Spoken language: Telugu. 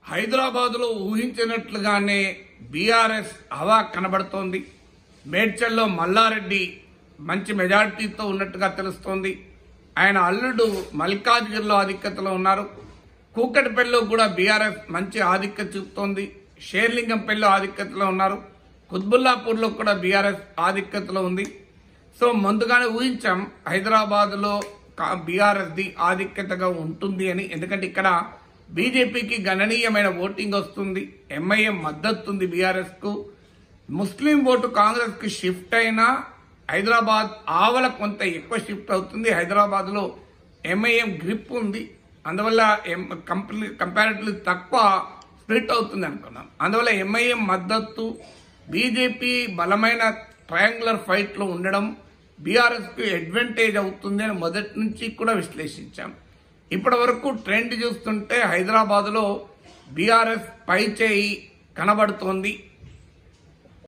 హైదరాబాద్లో ఊహించినట్లుగానే బీఆర్ఎస్ హవా కనబడుతోంది మేడ్చల్లో మల్లారెడ్డి మంచి మెజారిటీతో ఉన్నట్టుగా తెలుస్తోంది ఆయన అల్లుడు మల్కాజ్గిరిలో ఆధిక్యతలో ఉన్నారు కూకటిపల్లిలో కూడా బీఆర్ఎస్ మంచి ఆధిక్యత చూపుతోంది షేర్లింగంపల్లిలో ఆధిక్యతలో ఉన్నారు కుత్బుల్లాపూర్లో కూడా బీఆర్ఎస్ ఆధిక్యతలో ఉంది సో ముందుగానే ఊహించాం హైదరాబాద్లో బీఆర్ఎస్ ది ఆధిక్యతగా ఉంటుంది అని ఎందుకంటే ఇక్కడ బీజేపీకి గణనీయమైన ఓటింగ్ వస్తుంది ఎంఐఎం మద్దతు ఉంది బీఆర్ఎస్ కు ముస్లిం ఓటు కాంగ్రెస్ కి షిఫ్ట్ అయినా హైదరాబాద్ ఆవల కొంత ఎక్కువ షిఫ్ట్ అవుతుంది హైదరాబాద్ లో ఎంఐఎం గ్రిప్ ఉంది అందువల్ల కంపారిటివ్లీ తక్కువ స్ప్లిట్ అవుతుంది అనుకున్నాం అందువల్ల ఎంఐఎం మద్దతు బీజేపీ బలమైన ట్రయాంగులర్ ఫైట్ లో ఉండడం బీఆర్ఎస్ కు అడ్వాంటేజ్ అవుతుంది అని మొదటి నుంచి కూడా విశ్లేషించాం ఇప్పటి వరకు ట్రెండ్ చూస్తుంటే హైదరాబాద్ లో బీఆర్ఎస్ పై చేయి కనబడుతోంది